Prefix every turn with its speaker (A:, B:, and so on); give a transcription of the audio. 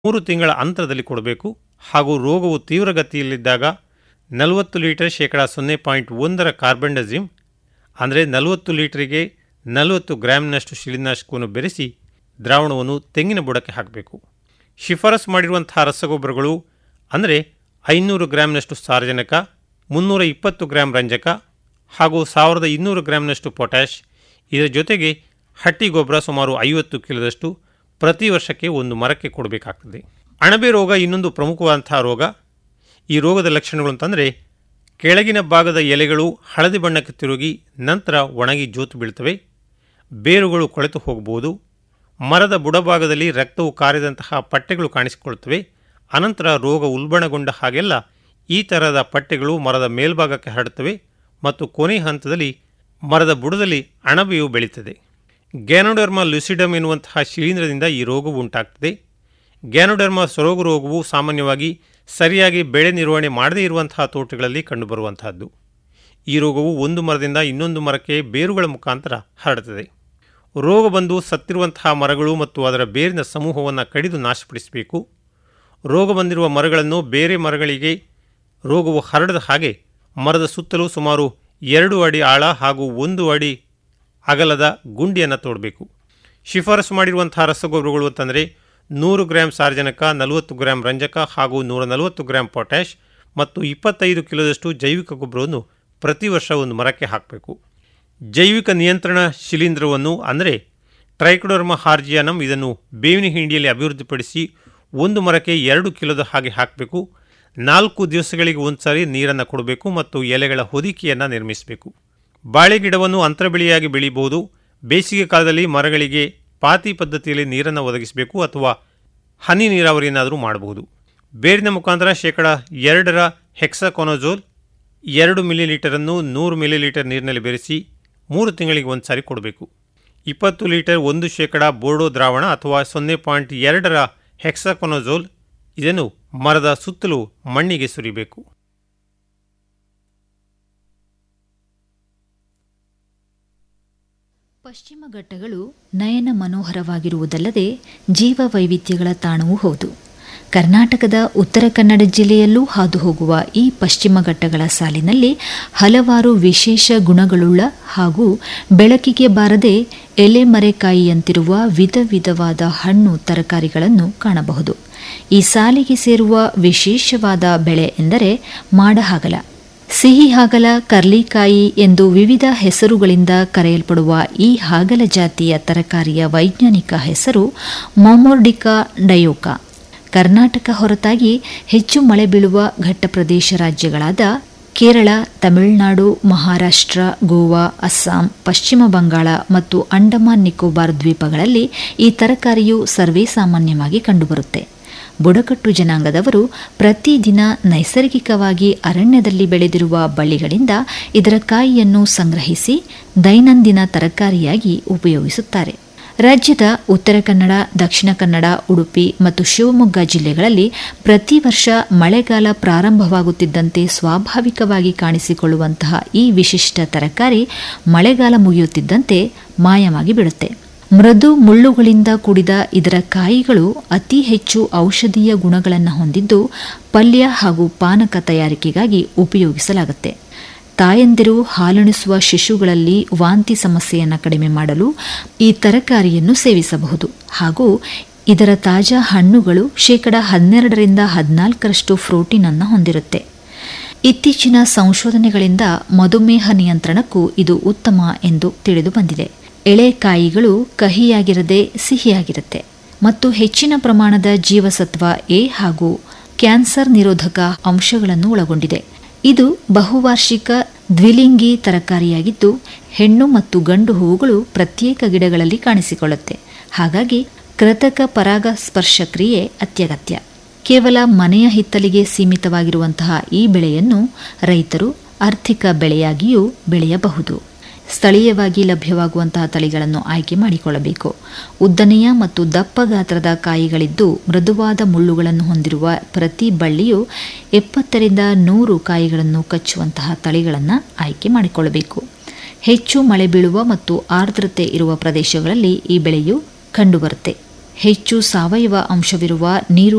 A: ಮೂರು ತಿಂಗಳ ಅಂತರದಲ್ಲಿ ಕೊಡಬೇಕು ಹಾಗೂ ರೋಗವು ತೀವ್ರಗತಿಯಲ್ಲಿದ್ದಾಗ ನಲವತ್ತು ಲೀಟರ್ ಶೇಕಡ ಸೊನ್ನೆ ಪಾಯಿಂಟ್ ಒಂದರ ಕಾರ್ಬನ್ಡಜಿಮ್ ಅಂದರೆ ನಲವತ್ತು ಲೀಟರಿಗೆ ನಲವತ್ತು ಗ್ರಾಮ್ನಷ್ಟು ಶಿಲೀನಾಶಕವನ್ನು ಬೆರೆಸಿ ದ್ರಾವಣವನ್ನು ತೆಂಗಿನ ಬುಡಕ್ಕೆ ಹಾಕಬೇಕು ಶಿಫಾರಸು ಮಾಡಿರುವಂತಹ ರಸಗೊಬ್ಬರಗಳು ಅಂದರೆ ಐನೂರು ಗ್ರಾಮ್ನಷ್ಟು ಸಾರಜನಕ ಮುನ್ನೂರ ಇಪ್ಪತ್ತು ಗ್ರಾಂ ರಂಜಕ ಹಾಗೂ ಸಾವಿರದ ಇನ್ನೂರು ಗ್ರಾಮ್ನಷ್ಟು ಪೊಟ್ಯಾಷ್ ಇದರ ಜೊತೆಗೆ ಹಟ್ಟಿ ಗೊಬ್ಬರ ಸುಮಾರು ಐವತ್ತು ಕಿಲೋದಷ್ಟು ಪ್ರತಿ ವರ್ಷಕ್ಕೆ ಒಂದು ಮರಕ್ಕೆ ಕೊಡಬೇಕಾಗ್ತದೆ ಅಣಬೆ ರೋಗ ಇನ್ನೊಂದು ಪ್ರಮುಖವಾದಂತಹ ರೋಗ ಈ ರೋಗದ ಲಕ್ಷಣಗಳು ಅಂತಂದರೆ ಕೆಳಗಿನ ಭಾಗದ ಎಲೆಗಳು ಹಳದಿ ಬಣ್ಣಕ್ಕೆ ತಿರುಗಿ ನಂತರ ಒಣಗಿ ಜೋತು ಬೀಳ್ತವೆ ಬೇರುಗಳು ಕೊಳೆತು ಹೋಗಬಹುದು ಮರದ ಬುಡಭಾಗದಲ್ಲಿ ರಕ್ತವು ಕಾರಿದಂತಹ ಪಟ್ಟೆಗಳು ಕಾಣಿಸಿಕೊಳ್ಳುತ್ತವೆ ಅನಂತರ ರೋಗ ಉಲ್ಬಣಗೊಂಡ ಹಾಗೆಲ್ಲ ಈ ಥರದ ಪಟ್ಟೆಗಳು ಮರದ ಮೇಲ್ಭಾಗಕ್ಕೆ ಹರಡುತ್ತವೆ ಮತ್ತು ಕೊನೆ ಹಂತದಲ್ಲಿ ಮರದ ಬುಡದಲ್ಲಿ ಅಣಬೆಯು ಬೆಳೀತದೆ ಗ್ಯಾನೋಡರ್ಮ ಲುಸಿಡಮ್ ಎನ್ನುವಂತಹ ಶಿಲೀಂಧ್ರದಿಂದ ಈ ರೋಗವು ಉಂಟಾಗ್ತದೆ ಗ್ಯಾನೋಡರ್ಮ ಸೊರಗು ರೋಗವು ಸಾಮಾನ್ಯವಾಗಿ ಸರಿಯಾಗಿ ಬೆಳೆ ನಿರ್ವಹಣೆ ಮಾಡದೇ ಇರುವಂತಹ ತೋಟಗಳಲ್ಲಿ ಕಂಡುಬರುವಂತಹದ್ದು ಈ ರೋಗವು ಒಂದು ಮರದಿಂದ ಇನ್ನೊಂದು ಮರಕ್ಕೆ ಬೇರುಗಳ ಮುಖಾಂತರ ಹರಡುತ್ತದೆ ರೋಗ ಬಂದು ಸತ್ತಿರುವಂತಹ ಮರಗಳು ಮತ್ತು ಅದರ ಬೇರಿನ ಸಮೂಹವನ್ನು ಕಡಿದು ನಾಶಪಡಿಸಬೇಕು ರೋಗ ಬಂದಿರುವ ಮರಗಳನ್ನು ಬೇರೆ ಮರಗಳಿಗೆ ರೋಗವು ಹರಡದ ಹಾಗೆ ಮರದ ಸುತ್ತಲೂ ಸುಮಾರು ಎರಡು ಅಡಿ ಆಳ ಹಾಗೂ ಒಂದು ಅಡಿ ಅಗಲದ ಗುಂಡಿಯನ್ನು ತೋಡಬೇಕು ಶಿಫಾರಸು ಮಾಡಿರುವಂತಹ ರಸಗೊಬ್ಬರಗಳು ಅಂತಂದರೆ ನೂರು ಗ್ರಾಂ ಸಾರಜನಕ ನಲವತ್ತು ಗ್ರಾಂ ರಂಜಕ ಹಾಗೂ ನೂರ ನಲವತ್ತು ಗ್ರಾಂ ಪೊಟ್ಯಾಷ್ ಮತ್ತು ಇಪ್ಪತ್ತೈದು ಕಿಲೋದಷ್ಟು ಜೈವಿಕ ಗೊಬ್ಬರವನ್ನು ಪ್ರತಿ ವರ್ಷ ಒಂದು ಮರಕ್ಕೆ ಹಾಕಬೇಕು ಜೈವಿಕ ನಿಯಂತ್ರಣ ಶಿಲೀಂಧ್ರವನ್ನು ಅಂದರೆ ಟ್ರೈಕೋಡರ್ಮ ಹಾರ್ಜಿಯಾನಮ್ ಇದನ್ನು ಬೇವಿನ ಹಿಂಡಿಯಲ್ಲಿ ಅಭಿವೃದ್ಧಿಪಡಿಸಿ ಒಂದು ಮರಕ್ಕೆ ಎರಡು ಕಿಲೋದ ಹಾಗೆ ಹಾಕಬೇಕು ನಾಲ್ಕು ದಿವಸಗಳಿಗೆ ಒಂದು ಸಾರಿ ನೀರನ್ನು ಕೊಡಬೇಕು ಮತ್ತು ಎಲೆಗಳ ಹೊದಿಕೆಯನ್ನು ನಿರ್ಮಿಸಬೇಕು ಬಾಳೆ ಗಿಡವನ್ನು ಅಂತರ ಬೆಳೆಯಾಗಿ ಬೆಳೀಬಹುದು ಬೇಸಿಗೆ ಕಾಲದಲ್ಲಿ ಮರಗಳಿಗೆ ಪಾತಿ ಪದ್ಧತಿಯಲ್ಲಿ ನೀರನ್ನು ಒದಗಿಸಬೇಕು ಅಥವಾ ಹನಿ ನೀರಾವರಿಯನ್ನಾದರೂ ಮಾಡಬಹುದು ಬೇರಿನ ಮುಖಾಂತರ ಶೇಕಡ ಎರಡರ ಹೆಕ್ಸಾಕೊನೋಜೋಲ್ ಎರಡು ಮಿಲಿಲೀಟರನ್ನು ನೂರು ಮಿಲಿಲೀಟರ್ ನೀರಿನಲ್ಲಿ ಬೆರೆಸಿ ಮೂರು ತಿಂಗಳಿಗೆ ಒಂದು ಸಾರಿ ಕೊಡಬೇಕು ಇಪ್ಪತ್ತು ಲೀಟರ್ ಒಂದು ಶೇಕಡ ಬೋರ್ಡೋ ದ್ರಾವಣ ಅಥವಾ ಸೊನ್ನೆ ಪಾಯಿಂಟ್ ಎರಡರ ಹೆಕ್ಸಾಕೊನೋಜೋಲ್ ಇದನ್ನು ಮರದ ಸುತ್ತಲೂ ಮಣ್ಣಿಗೆ ಸುರಿಬೇಕು
B: ಪಶ್ಚಿಮ ಘಟ್ಟಗಳು ನಯನ ಮನೋಹರವಾಗಿರುವುದಲ್ಲದೆ ಜೀವ ವೈವಿಧ್ಯಗಳ ತಾಣವೂ ಹೌದು ಕರ್ನಾಟಕದ ಉತ್ತರ ಕನ್ನಡ ಜಿಲ್ಲೆಯಲ್ಲೂ ಹಾದು ಹೋಗುವ ಈ ಪಶ್ಚಿಮ ಘಟ್ಟಗಳ ಸಾಲಿನಲ್ಲಿ ಹಲವಾರು ವಿಶೇಷ ಗುಣಗಳುಳ್ಳ ಹಾಗೂ ಬೆಳಕಿಗೆ ಬಾರದೆ ಎಲೆಮರೆಕಾಯಿಯಂತಿರುವ ವಿಧ ವಿಧವಾದ ಹಣ್ಣು ತರಕಾರಿಗಳನ್ನು ಕಾಣಬಹುದು ಈ ಸಾಲಿಗೆ ಸೇರುವ ವಿಶೇಷವಾದ ಬೆಳೆ ಎಂದರೆ ಮಾಡಹಾಗಲ ಸಿಹಿ ಹಾಗಲ ಕರ್ಲಿಕಾಯಿ ಎಂದು ವಿವಿಧ ಹೆಸರುಗಳಿಂದ ಕರೆಯಲ್ಪಡುವ ಈ ಹಾಗಲ ಜಾತಿಯ ತರಕಾರಿಯ ವೈಜ್ಞಾನಿಕ ಹೆಸರು ಮೊಮೊರ್ಡಿಕಾ ಡಯೋಕಾ ಕರ್ನಾಟಕ ಹೊರತಾಗಿ ಹೆಚ್ಚು ಮಳೆ ಬೀಳುವ ಘಟ್ಟಪ್ರದೇಶ ರಾಜ್ಯಗಳಾದ ಕೇರಳ ತಮಿಳುನಾಡು ಮಹಾರಾಷ್ಟ್ರ ಗೋವಾ ಅಸ್ಸಾಂ ಪಶ್ಚಿಮ ಬಂಗಾಳ ಮತ್ತು ಅಂಡಮಾನ್ ನಿಕೋಬಾರ್ ದ್ವೀಪಗಳಲ್ಲಿ ಈ ತರಕಾರಿಯು ಸರ್ವೇ ಸಾಮಾನ್ಯವಾಗಿ ಕಂಡುಬರುತ್ತೆ ಬುಡಕಟ್ಟು ಜನಾಂಗದವರು ಪ್ರತಿದಿನ ನೈಸರ್ಗಿಕವಾಗಿ ಅರಣ್ಯದಲ್ಲಿ ಬೆಳೆದಿರುವ ಬಳ್ಳಿಗಳಿಂದ ಇದರ ಕಾಯಿಯನ್ನು ಸಂಗ್ರಹಿಸಿ ದೈನಂದಿನ ತರಕಾರಿಯಾಗಿ ಉಪಯೋಗಿಸುತ್ತಾರೆ ರಾಜ್ಯದ ಉತ್ತರ ಕನ್ನಡ ದಕ್ಷಿಣ ಕನ್ನಡ ಉಡುಪಿ ಮತ್ತು ಶಿವಮೊಗ್ಗ ಜಿಲ್ಲೆಗಳಲ್ಲಿ ಪ್ರತಿ ವರ್ಷ ಮಳೆಗಾಲ ಪ್ರಾರಂಭವಾಗುತ್ತಿದ್ದಂತೆ ಸ್ವಾಭಾವಿಕವಾಗಿ ಕಾಣಿಸಿಕೊಳ್ಳುವಂತಹ ಈ ವಿಶಿಷ್ಟ ತರಕಾರಿ ಮಳೆಗಾಲ ಮುಗಿಯುತ್ತಿದ್ದಂತೆ ಮಾಯವಾಗಿ ಬಿಡುತ್ತೆ ಮೃದು ಮುಳ್ಳುಗಳಿಂದ ಕೂಡಿದ ಇದರ ಕಾಯಿಗಳು ಅತಿ ಹೆಚ್ಚು ಔಷಧೀಯ ಗುಣಗಳನ್ನು ಹೊಂದಿದ್ದು ಪಲ್ಯ ಹಾಗೂ ಪಾನಕ ತಯಾರಿಕೆಗಾಗಿ ಉಪಯೋಗಿಸಲಾಗುತ್ತೆ ತಾಯಂದಿರು ಹಾಲುಣಿಸುವ ಶಿಶುಗಳಲ್ಲಿ ವಾಂತಿ ಸಮಸ್ಯೆಯನ್ನು ಕಡಿಮೆ ಮಾಡಲು ಈ ತರಕಾರಿಯನ್ನು ಸೇವಿಸಬಹುದು ಹಾಗೂ ಇದರ ತಾಜಾ ಹಣ್ಣುಗಳು ಶೇಕಡ ಹನ್ನೆರಡರಿಂದ ಹದಿನಾಲ್ಕರಷ್ಟು ಪ್ರೋಟೀನ್ ಅನ್ನು ಹೊಂದಿರುತ್ತೆ ಇತ್ತೀಚಿನ ಸಂಶೋಧನೆಗಳಿಂದ ಮಧುಮೇಹ ನಿಯಂತ್ರಣಕ್ಕೂ ಇದು ಉತ್ತಮ ಎಂದು ತಿಳಿದು ಬಂದಿದೆ ಎಳೆಕಾಯಿಗಳು ಕಹಿಯಾಗಿರದೆ ಸಿಹಿಯಾಗಿರುತ್ತೆ ಮತ್ತು ಹೆಚ್ಚಿನ ಪ್ರಮಾಣದ ಜೀವಸತ್ವ ಎ ಹಾಗೂ ಕ್ಯಾನ್ಸರ್ ನಿರೋಧಕ ಅಂಶಗಳನ್ನು ಒಳಗೊಂಡಿದೆ ಇದು ಬಹುವಾರ್ಷಿಕ ದ್ವಿಲಿಂಗಿ ತರಕಾರಿಯಾಗಿದ್ದು ಹೆಣ್ಣು ಮತ್ತು ಗಂಡು ಹೂವುಗಳು ಪ್ರತ್ಯೇಕ ಗಿಡಗಳಲ್ಲಿ ಕಾಣಿಸಿಕೊಳ್ಳುತ್ತೆ ಹಾಗಾಗಿ ಕೃತಕ ಪರಾಗಸ್ಪರ್ಶ ಕ್ರಿಯೆ ಅತ್ಯಗತ್ಯ ಕೇವಲ ಮನೆಯ ಹಿತ್ತಲಿಗೆ ಸೀಮಿತವಾಗಿರುವಂತಹ ಈ ಬೆಳೆಯನ್ನು ರೈತರು ಆರ್ಥಿಕ ಬೆಳೆಯಾಗಿಯೂ ಬೆಳೆಯಬಹುದು ಸ್ಥಳೀಯವಾಗಿ ಲಭ್ಯವಾಗುವಂತಹ ತಳಿಗಳನ್ನು ಆಯ್ಕೆ ಮಾಡಿಕೊಳ್ಳಬೇಕು ಉದ್ದನೆಯ ಮತ್ತು ದಪ್ಪ ಗಾತ್ರದ ಕಾಯಿಗಳಿದ್ದು ಮೃದುವಾದ ಮುಳ್ಳುಗಳನ್ನು ಹೊಂದಿರುವ ಪ್ರತಿ ಬಳ್ಳಿಯು ಎಪ್ಪತ್ತರಿಂದ ನೂರು ಕಾಯಿಗಳನ್ನು ಕಚ್ಚುವಂತಹ ತಳಿಗಳನ್ನು ಆಯ್ಕೆ ಮಾಡಿಕೊಳ್ಳಬೇಕು ಹೆಚ್ಚು ಮಳೆ ಬೀಳುವ ಮತ್ತು ಆರ್ದ್ರತೆ ಇರುವ ಪ್ರದೇಶಗಳಲ್ಲಿ ಈ ಬೆಳೆಯು ಕಂಡುಬರುತ್ತೆ ಹೆಚ್ಚು ಸಾವಯವ ಅಂಶವಿರುವ ನೀರು